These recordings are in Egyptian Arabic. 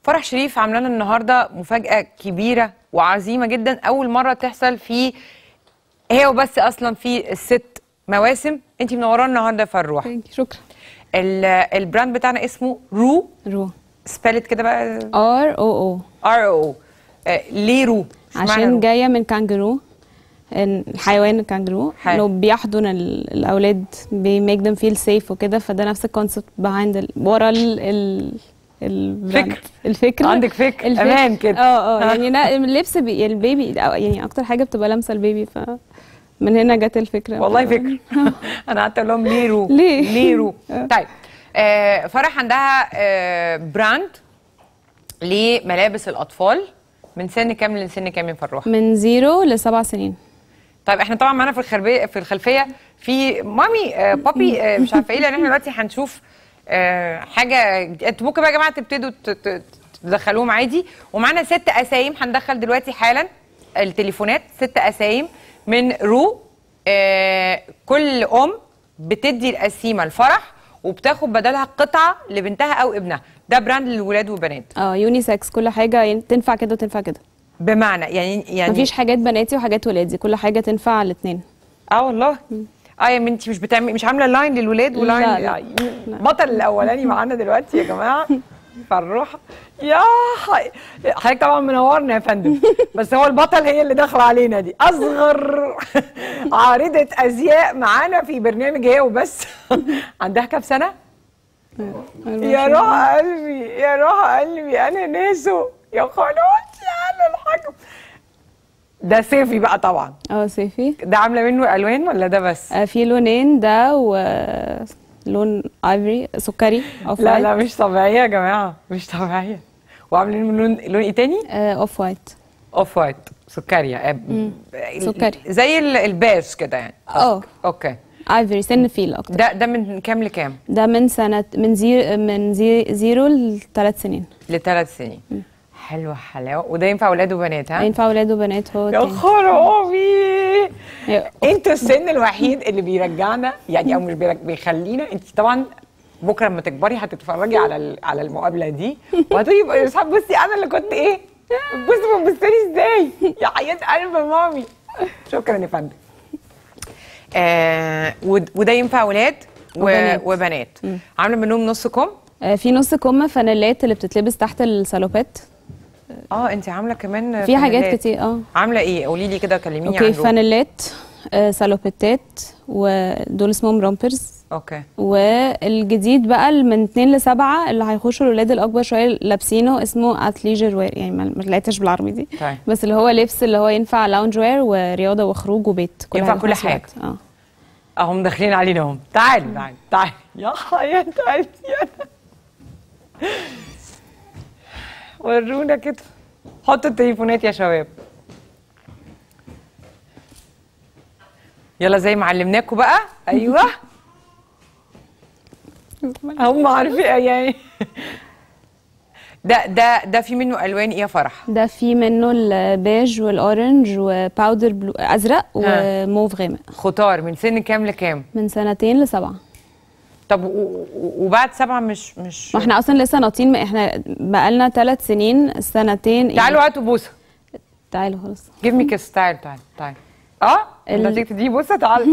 فرح شريف عامله لنا النهارده مفاجاه كبيره وعظيمه جدا اول مره تحصل في هي وبس اصلا في الست مواسم انت منورانا النهارده يا فروح ثانك شكرا ال- البراند بتاعنا اسمه رو رو سبيلت كده بقى ار او او ار او ليه رو اشمعنى عشان رو؟ جايه من كانجرو إن الحيوان الكانجرو حلو. انه بيحضن ال- الاولاد بيميك them feel safe وكده فده نفس الكونسبت behind ال... ورا ال ال البراند. فكر. الفكره عندك فكر. الفكر. أمان كده. اه اه يعني لا اللبس بي... البيبي أو يعني اكتر حاجه بتبقى لامسه البيبي ف من هنا جت الفكره والله فكر انا قعدت اقول لهم ليه رو ليه؟ ليه رو طيب آه فرح عندها آه براند لملابس الاطفال من سن كام لسن كام يا فروح من زيرو لسبع سنين طيب احنا طبعا معانا في الخلفيه في الخلفيه في مامي آه بابي آه مش عارفه ايه لان احنا دلوقتي هنشوف آه حاجه جديدة. انتوا ممكن بقى يا جماعه تبتدوا ت- ت- تدخلوهم عادي ومعانا ست اسايم هندخل دلوقتي حالا التليفونات ست اسايم من رو آه كل ام بتدي القسيمه الفرح وبتاخد بدلها قطعه لبنتها او ابنها ده براند للولاد والبنات اه يونيسكس كل حاجه يعني تنفع كده وتنفع كده بمعنى يعني يعني مفيش حاجات بناتي وحاجات ولادي كل حاجه تنفع الاثنين اه والله اه يا بنتي مش بتعمل مش عامله لاين للولاد ولاين لا، لا. لا. بطل الاولاني معانا دلوقتي يا جماعه فالروح يا حي- حضرتك طبعا منورنا يا فندم بس هو البطل هي اللي داخله علينا دي اصغر عارضه ازياء معانا في برنامج هي وبس عندها كام سنه يا روح قلبي يا روح قلبي انا ناسو يا خلاص يا الحاج ده صيفي بقى طبعا اه صيفي ده عامله منه الوان ولا ده بس آه، في لونين ده ولون ايفري سكري اوف لا وايت لا مش طبيعيه يا جماعه مش طبيعيه وعاملين من لون لون ايه تاني اوف وايت اوف وايت سكري آه، سكري. زي ال- الباش كده يعني اه. اوكي ايفري سن فيل اكتر ده ده من كام لكام ده من سنه من زيرو من زي زيرو لثلاث سنين لثلاث سنين حلوه حلاوه وده ينفع اولاد وبنات ها ينفع ولاد وبنات هو يا تاني. خرابي هي انتوا السن الوحيد اللي بيرجعنا يعني او مش بيرج... بيخلينا انت طبعا بكره لما تكبري هتتفرجي على ال- على المقابله دي وهتقولي يبقى يا اصحاب بصي انا اللي كنت ايه بصي بتبصلي ازاي يا حياه قلب مامي شكرا يا فندم آه ود- وده ينفع ولاد و... وبنات. وبنات عامله منهم نص كم آه، في نص كم فانيلات اللي بتتلبس تحت السالوبات اه انت عامله كمان في حاجات فانيلات. كتير اه عامله ايه قولي لي كده كلميني اوكي عن روح. فانيلات آه، سالوبيتات ودول اسمهم رومبرز اوكي والجديد بقى اللي من 2 ل 7 اللي هيخشوا الاولاد الاكبر شويه لابسينه اسمه اتليجر وير يعني ما ما لقيتهاش بالعربي دي طيب. بس اللي هو لبس اللي هو ينفع لاونج وير ورياضه وخروج وبيت ينفع في كل نفس حاجة. الوقت. اه اهم داخلين علينا هم تعالي تعالي تعالي يا حياة قلبي أنا. ورونا كده حطوا التليفونات يا شباب يلا زي ما علمناكم بقى ايوه هم عارفين يعني ده ده ده في منه الوان ايه يا فرح ده في منه البيج والاورنج وباودر بلو ازرق ها. وموف غامق خضار من سن كام لكام من سنتين لسبعه طب و- و- وبعد سبعة مش مش ما احنا اصلا لسه ناطين ما احنا بقالنا ثلاث سنين سنتين تعالوا هاتوا بوسه تعالوا خلاص جيف مي كيس تعال تعال تعال اه ال- انت تيجي تدي بوسه تعال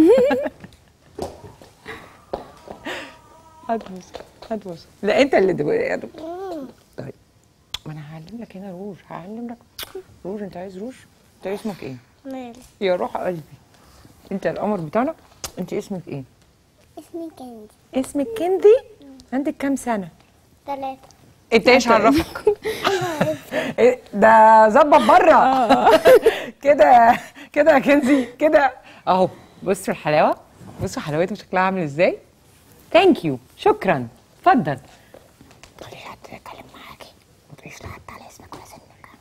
هات بوسه هات بوسه لا انت اللي دب... طيب ما انا هعلم لك هنا روج هعلم لك روج انت عايز روج انت اسمك ايه مالي يا روح قلبي انت القمر بتاعنا انت اسمك ايه اسمي كنزي اسمك كندي عندك كام سنه ثلاثة انت ايش عرفك إيه ده ظبط بره كده كده يا كنزي كده اهو بصوا الحلاوه بصوا حلاوتها شكلها عامل ازاي ثانك يو شكرا اتفضل خلي حد يتكلم معاكي ما تقوليش لحد على اسمك ولا سنك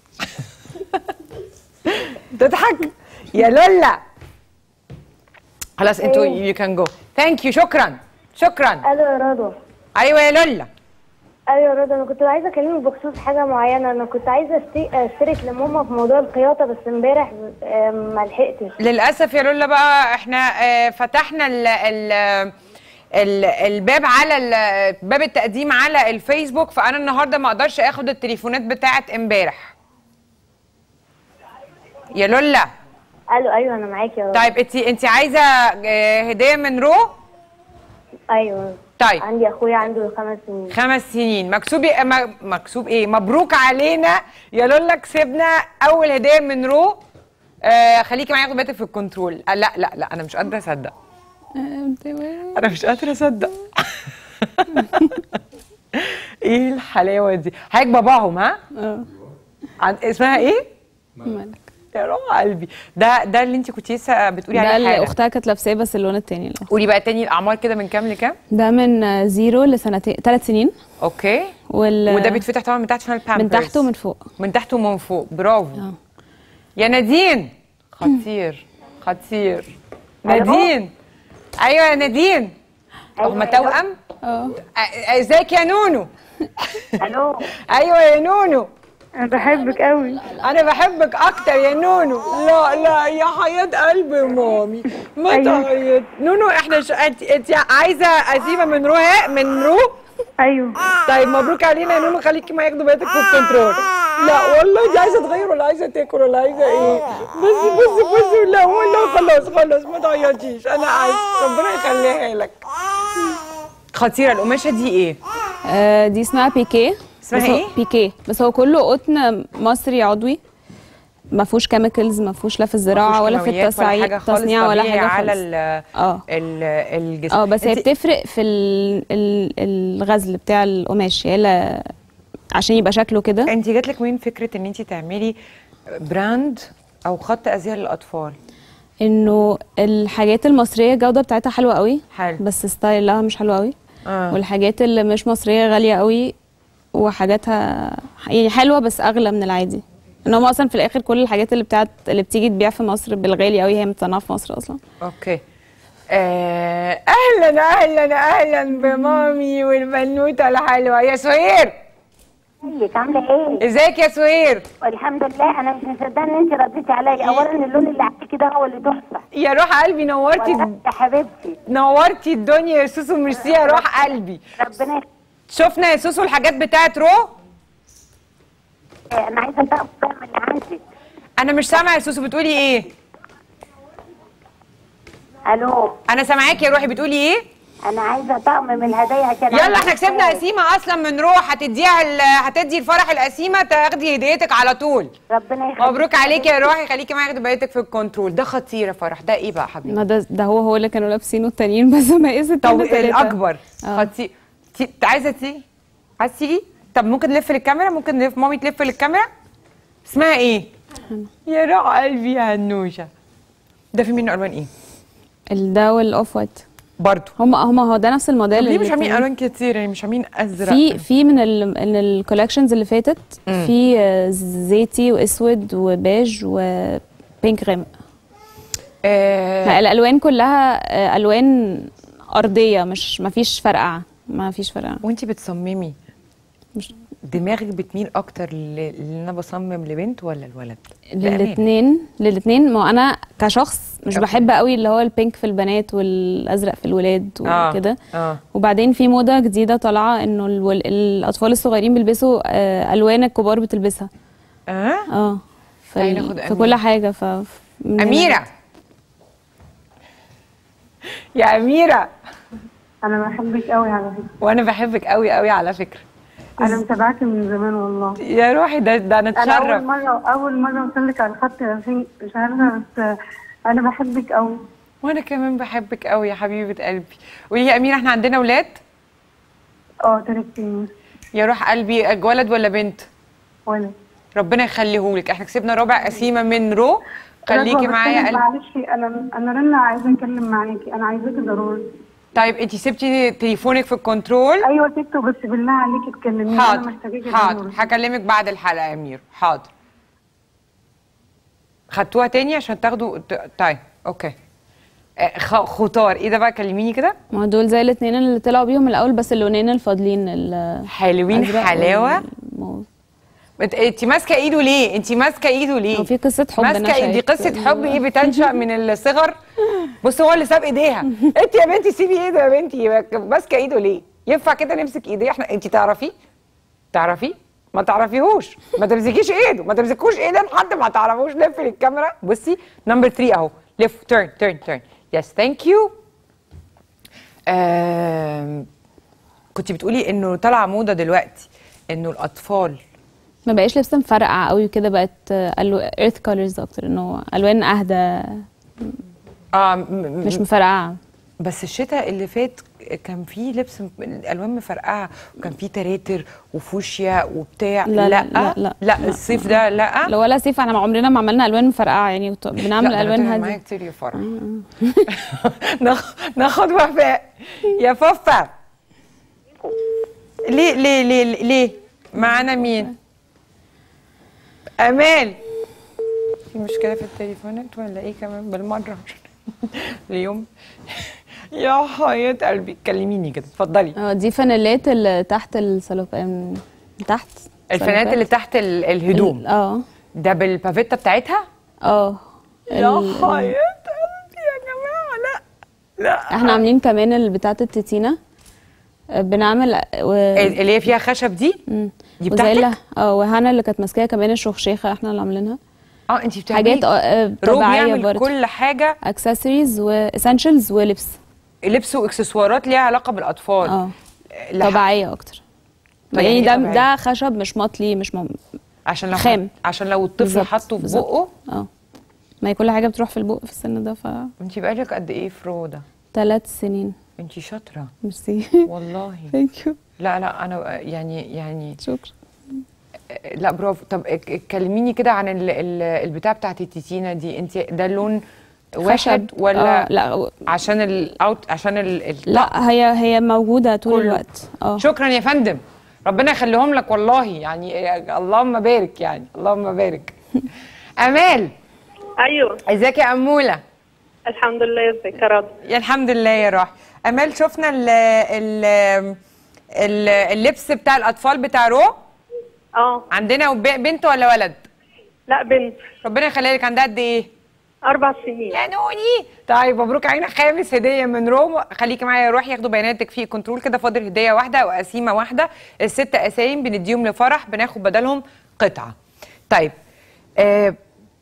تضحك يا لولا خلاص انتوا يو كان جو ثانك يو شكرا شكرا الو يا رضوى ايوه يا لولا ايوه يا رضوى انا كنت عايزه اكلمك بخصوص حاجه معينه انا كنت عايزه أشتي- اشترك لماما في موضوع الخياطه بس امبارح آه، ما لحقتش للاسف يا لولا بقى احنا آه، فتحنا ال ال ال- الباب على ال- باب التقديم على الفيسبوك فانا النهارده ما اقدرش اخد التليفونات بتاعه امبارح يا لولا الو ايوه انا معاكي يا رضا طيب انت انت عايزه آه، هديه من رو ايوه طيب عندي اخويا عنده خمس سنين خمس سنين مكسوب إيه- م- مكسوب ايه مبروك علينا يا لولا كسبنا اول هديه من رو آه خليكي معايا خد بالك في الكنترول آه لا لا لا انا مش قادره اصدق انا مش قادره اصدق ايه الحلاوه دي حضرتك باباهم ها اه عن اسمها ايه مالك يا روح قلبي ده ده اللي انت كنت لسه بتقولي ده عليه اللي حاجه اختها كانت لابساه بس اللون التاني اللي قولي بقى تاني الاعمار كده من كام لكام ده من آه، زيرو لسنتين ثلاث سنين اوكي وال وده بيتفتح طبعا من تحت عشان البامبرز من تحت ومن فوق من تحت ومن فوق برافو اه يا نادين خطير خطير نادين ايوه يا نادين هما توأم اه أ- ازيك يا نونو الو ايوه يا نونو انا بحبك قوي انا بحبك اكتر يا نونو لا لا يا حياة قلبي يا مامي ما أيوة. تعيط نونو احنا ش... انت انت عايزه عزيمه من روها من رو ايوه طيب مبروك علينا يا نونو خليكي ما ياخدوا بالك في الكنترول لا والله انت عايزه تغير ولا عايزه تاكل ولا عايزه ايه بس بس بس لا والله خلاص خلاص ما تعيطيش انا عايز ربنا يخليها لك خطيره القماشه دي ايه آه، دي اسمها بيكيه اسمها بس هو- إيه؟ بيكيه بس هو كله قطن مصري عضوي ما فيهوش كيميكالز ما فيهوش لا في الزراعه ولا في كيماويات ولا التصعيد حاجة خالص تصنيع ولا طبيعي حاجه على خالص ال اه ال الجسم اه بس هي انت- بتفرق في ال ال الغزل بتاع القماش هي لا- عشان يبقى شكله كده انت جات لك مين فكره ان انت تعملي براند او خط ازياء للاطفال انه الحاجات المصريه الجوده بتاعتها حلوه قوي حلو. بس ستايلها مش حلو قوي آه. والحاجات اللي مش مصريه غاليه قوي وحاجاتها يعني حلوه بس اغلى من العادي ان هم اصلا في الاخر كل الحاجات اللي بتاعت اللي بتيجي تبيع في مصر بالغالي قوي هي متصنعه في مصر اصلا اوكي آه، اهلا اهلا اهلا بمامي والبنوته الحلوه يا سهير ازيك عامله ايه؟ ازيك يا سهير الحمد لله انا مش مصدقه ان انت رديتي عليا اولا اللون اللي عليكي ده هو اللي تحفه يا روح قلبي نورتي والله يا حبيبتي نورتي الدنيا يا سوسو ميرسي يا روح قلبي ربنا يخليك. شفنا يا سوسو الحاجات بتاعت رو انا عايزه بقى من اللي عندك انا مش سامعه يا سوسو بتقولي ايه الو انا سامعاكي يا روحي بتقولي ايه انا عايزه طقم من الهدايا عشان يلا أعمل احنا كسبنا فرح. قسيمه اصلا من روح هتديها ال- هتدي الفرح القسيمه تاخدي هديتك على طول ربنا يخليك مبروك عليكي يا روحي خليكي معايا بقيتك في الكنترول ده خطير يا فرح ده ايه بقى حبيبي ما ده ده هو هو اللي كانوا لابسينه التانيين بس مقاس طب التاني تلاتة. الاكبر آه. خطير تي- عايزه تيجي عايزه تيجي طب ممكن نلف للكاميرا ممكن نلف مامي تلف للكاميرا اسمها ايه يا روح قلبي يا هنوشه ده في منه الوان ايه ال- ده والاوف وايت برضه هم هم هو ده نفس الموديل طب ليه اللي مش عاملين كان- الوان كتير يعني مش عاملين ازرق في في من ال من الكولكشنز اللي فاتت مم. في آه، زيتي واسود وبيج وبينك غامق آه الالوان كلها آه، الوان ارضيه مش ما فيش فرقعه ما فيش فرقعه وانتي بتصممي مش دماغك بتميل اكتر ل- اللي انا بصمم لبنت ولا الولد بأمانة. للاثنين للاثنين ما انا كشخص مش أوكي. بحب قوي اللي هو البينك في البنات والازرق في الولاد آه، وكده اه وبعدين في موضه جديده طالعه انه الول... الاطفال الصغيرين بيلبسوا آه، الوان الكبار بتلبسها اه اه في, تعالي ال- ناخد في أميرة. كل حاجه ف من هنا اميره يا اميره انا بحبك قوي على فكره وانا بحبك قوي قوي على فكره انا متابعاكي من زمان والله يا روحي ده ده انا انا اول اتشرف مره اول مره اوصل لك على الخط عشان مش عارفه بس انا بحبك قوي وانا كمان بحبك قوي يا حبيبه قلبي قولي يا اميره احنا عندنا اولاد اه ثلاث سنين يا روح قلبي ولد ولا بنت ولا ربنا يخليهولك احنا كسبنا ربع قسيمه من رو خليكي رضوى، معايا بس قلبي معلش انا انا رنا عايزه اتكلم معاكي انا عايزاكي ضروري طيب انتي سبتي تليفونك في الكنترول ايوه سبته بس بالله عليكي اتكلمي انا حاضر محتاجاكي حاضر ضروري هكلمك بعد الحلقه يا امير حاضر خدتوها تاني عشان تاخدوا ت- طيب اوكي آه، خ- خطار ايه ده بقى كلميني كده ما هو دول زي الاثنين اللي طلعوا بيهم الاول بس اللونين الفاضلين ال- حلوين الأزرق حلاوه والموف. بت- انت ماسكه ايده ليه انت ماسكه ايده ليه هو في قصة حب ماسكه نشأت. دي قصه حب ايه بتنشا من الصغر بص هو اللي ساب ايديها انت يا بنتي سيبي ايده يا بنتي ماسكه ايده ليه ينفع كده نمسك ايديه احنا انت تعرفيه تعرفيه ما تعرفيهوش ما تمسكيش ايده ما تمسكوش ايدين حد ما تعرفوش لف للكاميرا بصي نمبر 3 اهو لف تيرن تيرن تيرن يس ثانك يو كنت بتقولي انه طالعه موضه دلوقتي انه الاطفال ما بقاش لبس مفرقع قوي كده بقت ألو... ايرث كولرز اكتر انه الوان اهدى اه م- م- مش مفرقعه بس الشتاء اللي فات كان فيه لبس م- الالوان مفرقعه وكان فيه تراتر وفوشيا وبتاع لا، لا لا، لا، لا لا. الصيف ده لا لو ولا سيف احنا عمرنا ما عملنا الوان مفرقعه يعني وت- بنعمل لا، ده الوان أنا معايا هاديه كتير يا فرح ناخ- ناخد وفاء يا فوفا ليه ليه ليه ليه معانا مين امال في مشكله في التليفونات ولا ايه كمان بالمره اليوم يا حياة قلبي كلميني كده اتفضلي اه دي فانيلات اللي تحت السلوبان تحت الفانات اللي تحت ال- الهدوم ال- اه ده بالبافيتا بتاعتها اه يا ال- حياة قلبي يا جماعة لا لا احنا عاملين كمان اللي بتاعت التتينه آه، بنعمل و... اللي هي فيها خشب دي مم. دي وزي بتاعتك؟ اللي- اه وهنا اللي كانت ماسكاها كمان الشخشيخه احنا اللي عاملينها اه انت بتعملي حاجات اه آه، روب طبيعيه يعمل برضه كل حاجة اكسسوارز واسينشلز ولبس لبس واكسسوارات ليها علاقة بالاطفال اه لح- طبيعيه اكتر طيب يعني يعني ده إيه طبيعية؟ ده خشب مش مطلي مش مم... عشان لو خام. عشان لو الطفل بالظبط، حطه في بالظبط. بقه اه ما هي كل حاجه بتروح في البق في السن ده ف انت بقالك قد ايه في روضة ثلاث سنين انت شاطرة ميرسي والله ثانك يو لا لا انا يعني يعني شكرا لا برافو طب ك- ك- كلميني كده عن ال- ال- البتاع بتاعت التيتينا دي انت ده اللون واحد خشب. ولا آه لا عشان الاوت عشان ال ال- لا هي هي موجوده طول كله. الوقت اه شكرا يا فندم ربنا يخليهم لك والله يعني اللهم بارك يعني اللهم بارك امال ايوه ازيك يا اموله الحمد لله ازيك يا رضا يا الحمد لله يا روح امال شفنا ال ال ال- اللبس بتاع الاطفال بتاع رو اه عندنا وب- بنت ولا ولد لا بنت ربنا يخليها لك عندها قد ايه اربع سنين يا نوني طيب مبروك علينا خامس هديه من روم خليكي معايا روح ياخدوا بياناتك في كنترول كده فاضل هديه واحده وقسيمه واحده الست قسايم بنديهم لفرح بناخد بدلهم قطعه طيب آه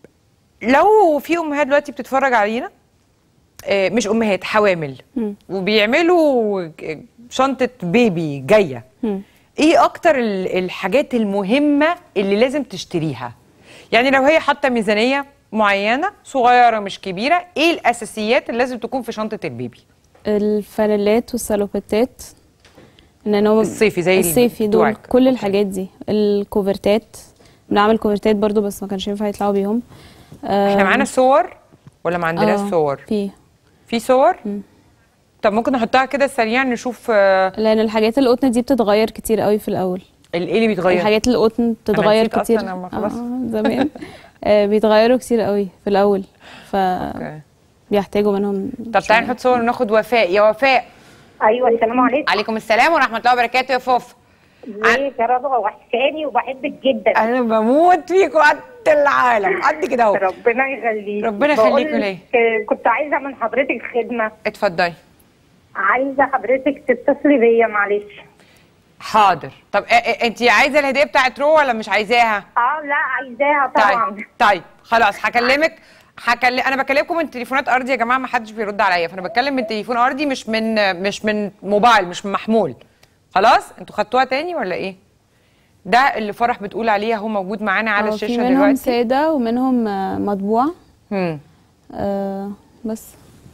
لو في امهات دلوقتي بتتفرج علينا آه مش امهات حوامل وبيعملوا شنطه بيبي جايه ايه اكتر ال- الحاجات المهمه اللي لازم تشتريها يعني لو هي حاطه ميزانيه معينه صغيره مش كبيره ايه الاساسيات اللي لازم تكون في شنطه البيبي الفانيلات والسلوبتات ان هو الصيفي زي الصيفي دول بتوعك. كل الحاجات دي الكوفرتات بنعمل كوفرتات برضو بس ما كانش ينفع يطلعوا بيهم احنا معانا صور ولا ما عندناش آه، صور في في صور طب ممكن نحطها كده سريعا نشوف آه، لان الحاجات القطن دي بتتغير كتير قوي في الاول ال- ايه اللي بيتغير الحاجات القطن بتتغير نسيت كتير أصلاً لما خلاص. آه، زمان آه، بيتغيروا كتير قوي في الاول أوكي. فبيحتاجوا منهم طب تعالي نحط صور وناخد وفاء يا وفاء ايوه السلام عليكم عليكم السلام ورحمه الله وبركاته يا فوف ازيك يا رضوى وحشاني وبحبك جدا انا بموت فيك قد العالم قد كده اهو ربنا يخليك ربنا بقول يخليكوا ليا. لك، آه، كنت عايزه من حضرتك خدمه اتفضلي عايزه حضرتك تتصلي بيا معلش حاضر طب انت عايزه الهديه بتاعت رو ولا مش عايزاها اه لا عايزاها طبعا طيب طيب خلاص هكلمك هكلم انا بكلمكم من تليفونات ارضي يا جماعه ما حدش بيرد عليا فانا بتكلم من تليفون ارضي مش من مش من موبايل مش من محمول خلاص انتوا خدتوها تاني ولا ايه ده اللي فرح بتقول عليه هو موجود معانا على آه، في الشاشه منهم دلوقتي ساده ومنهم آه، مطبوع هم. آه بس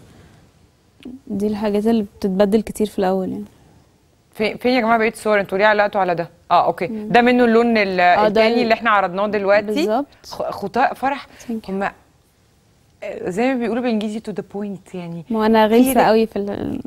دي الحاجات اللي بتتبدل كتير في الاول يعني فين فين يا جماعه بقيه الصور انتوا ليه علقتوا على ده اه اوكي ده منه اللون ال- ده التاني ال- اللي احنا عرضناه دلوقتي بالظبط. خ- خطاء فرح Thank you. هم زي ما بيقولوا بالانجليزي تو ذا بوينت يعني ما انا غلسه كتير. قوي في ال...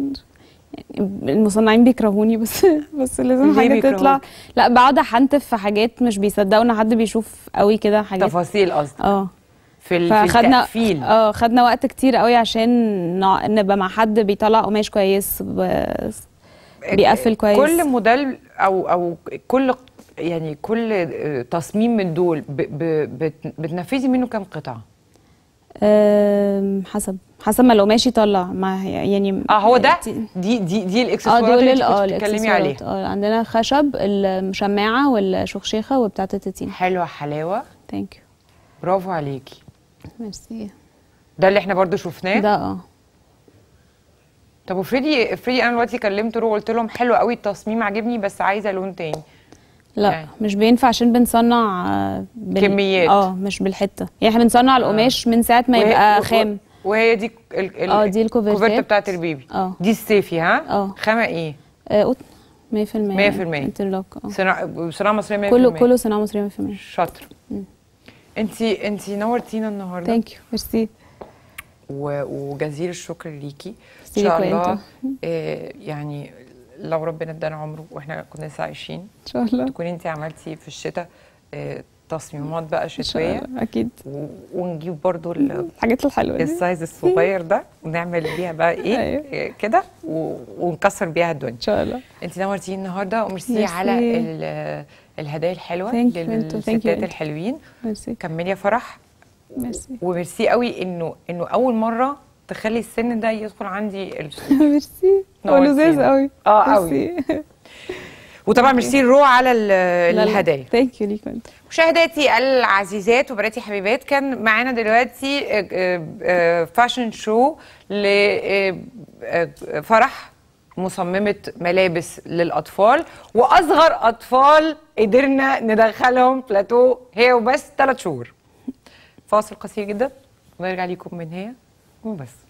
المصنعين بيكرهوني بس بس لازم ليه حاجه بيكرهوك؟ تطلع لا بقعد احنتف في حاجات مش بيصدقوا ان حد بيشوف قوي كده حاجات تفاصيل قصدي اه في ال- في فخدنا التقفيل اه خدنا وقت كتير قوي عشان نع- نبقى مع حد بيطلع قماش كويس ب- بيقفل كويس كل موديل او او كل يعني كل آه، تصميم من دول ب... ب... بت... بتنفذي منه كام قطعه أم، حسب حسب ما القماش يطلع ما هي- يعني اه هو ده دي- دي دي دي اه الاكسسوارات دول اللي ال- اه انت كنت بتتكلمي عليها الاكسسوارات اه عندنا خشب المشمعه والشخشيخه وبتاعه التتين حلوه حلاوه ثانك يو برافو عليكي ميرسي ده اللي احنا برضو شفناه ده اه طب وفريدي افرضي انا دلوقتي كلمت رو وقلت لهم حلو قوي التصميم عاجبني بس عايزه لون تاني لا يعني. مش بينفع عشان بنصنع آه، بال... كميات. اه مش بالحته يعني احنا بنصنع القماش من ساعه ما وهي- يبقى و- خام وهي دي ال... ال... اه، دي الكوفرتات. الكوفرته بتاعت البيبي اه. دي الصيفي ها اه. خامه ايه آه قطن 100% 100%. انترلوك اه صناعه صناعه مصريه 100% كله كله صناعه مصريه 100% شاطر انتي انتي نورتينا النهارده ثانك يو ميرسي و- وجزيل الشكر ليكي ان ميرسي شاء ليكوا الله انتوا. آه يعني لو ربنا ادانا عمره واحنا كنا لسه عايشين ان شاء الله تكوني انت عملتي في الشتاء آه تصميمات بقى ان شاء شتويه الله اكيد و- ونجيب برضو ال- الحاجات الحلوه دي السايز الصغير ده ونعمل بيها بقى ايه أيوة. آه، كده و- ونكسر بيها الدنيا ان شاء الله انت نورتيني النهارده وميرسي ميرسي. على ال- الهدايا الحلوه Thank you انتوا. Thank you للستات انتوا. الحلوين ميرسي كملي يا فرح ميرسي وميرسي قوي انه انه اول مره تخلي السن ده يدخل عندي السوق ميرسي هو لذيذ نورتينا. قوي اه قوي وطبعا ميرسي رو على ال- الهدايا ثانك يو ليكوا انتوا مشاهداتي العزيزات وبناتي حبيبات كان معانا دلوقتي فاشن شو لفرح مصممة ملابس للأطفال وأصغر أطفال قدرنا ندخلهم بلاتو هي وبس ثلاث شهور فاصل قصير جدا ونرجع لكم من هي وبس